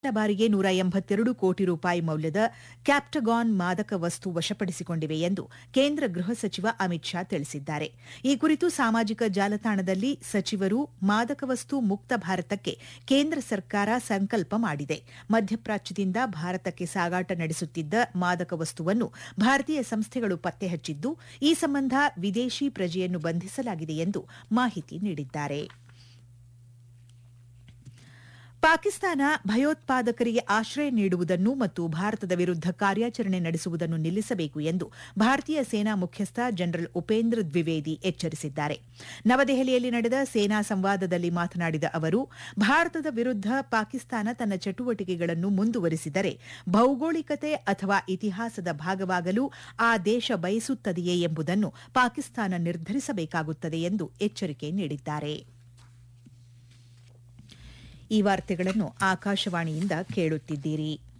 ಬಾರಿಗೆ ನೂರ ಎಂಬತ್ತೆರಡು ಕೋಟಿ ರೂಪಾಯಿ ಮೌಲ್ಯದ ಕ್ಯಾಪ್ಟಗಾನ್ ಮಾದಕ ವಸ್ತು ವಶಪಡಿಸಿಕೊಂಡಿವೆ ಎಂದು ಕೇಂದ್ರ ಗೃಹ ಸಚಿವ ಅಮಿತ್ ಶಾ ತಿಳಿಸಿದ್ದಾರೆ ಈ ಕುರಿತು ಸಾಮಾಜಿಕ ಜಾಲತಾಣದಲ್ಲಿ ಸಚಿವರು ಮಾದಕ ವಸ್ತು ಮುಕ್ತ ಭಾರತಕ್ಕೆ ಕೇಂದ್ರ ಸರ್ಕಾರ ಸಂಕಲ್ಪ ಮಾಡಿದೆ ಮಧ್ಯಪ್ರಾಚ್ಯದಿಂದ ಭಾರತಕ್ಕೆ ಸಾಗಾಟ ನಡೆಸುತ್ತಿದ್ದ ಮಾದಕ ವಸ್ತುವನ್ನು ಭಾರತೀಯ ಸಂಸ್ಥೆಗಳು ಪತ್ತೆ ಹಚ್ಚಿದ್ದು ಈ ಸಂಬಂಧ ವಿದೇಶಿ ಪ್ರಜೆಯನ್ನು ಬಂಧಿಸಲಾಗಿದೆ ಎಂದು ಮಾಹಿತಿ ನೀಡಿದ್ದಾರೆ ಪಾಕಿಸ್ತಾನ ಭಯೋತ್ಪಾದಕರಿಗೆ ಆಶ್ರಯ ನೀಡುವುದನ್ನು ಮತ್ತು ಭಾರತದ ವಿರುದ್ಧ ಕಾರ್ಯಾಚರಣೆ ನಡೆಸುವುದನ್ನು ನಿಲ್ಲಿಸಬೇಕು ಎಂದು ಭಾರತೀಯ ಸೇನಾ ಮುಖ್ಯಸ್ಥ ಜನರಲ್ ಉಪೇಂದ್ರ ದ್ವಿವೇದಿ ಎಚ್ಚರಿಸಿದ್ದಾರೆ ನವದೆಹಲಿಯಲ್ಲಿ ನಡೆದ ಸೇನಾ ಸಂವಾದದಲ್ಲಿ ಮಾತನಾಡಿದ ಅವರು ಭಾರತದ ವಿರುದ್ಧ ಪಾಕಿಸ್ತಾನ ತನ್ನ ಚಟುವಟಿಕೆಗಳನ್ನು ಮುಂದುವರಿಸಿದರೆ ಭೌಗೋಳಿಕತೆ ಅಥವಾ ಇತಿಹಾಸದ ಭಾಗವಾಗಲು ಆ ದೇಶ ಬಯಸುತ್ತದೆಯೇ ಎಂಬುದನ್ನು ಪಾಕಿಸ್ತಾನ ನಿರ್ಧರಿಸಬೇಕಾಗುತ್ತದೆ ಎಂದು ಎಚ್ಚರಿಕೆ ನೀಡಿದ್ದಾರೆ ಈ ವಾರ್ತೆಗಳನ್ನು ಆಕಾಶವಾಣಿಯಿಂದ ಕೇಳುತ್ತಿದ್ದೀರಿ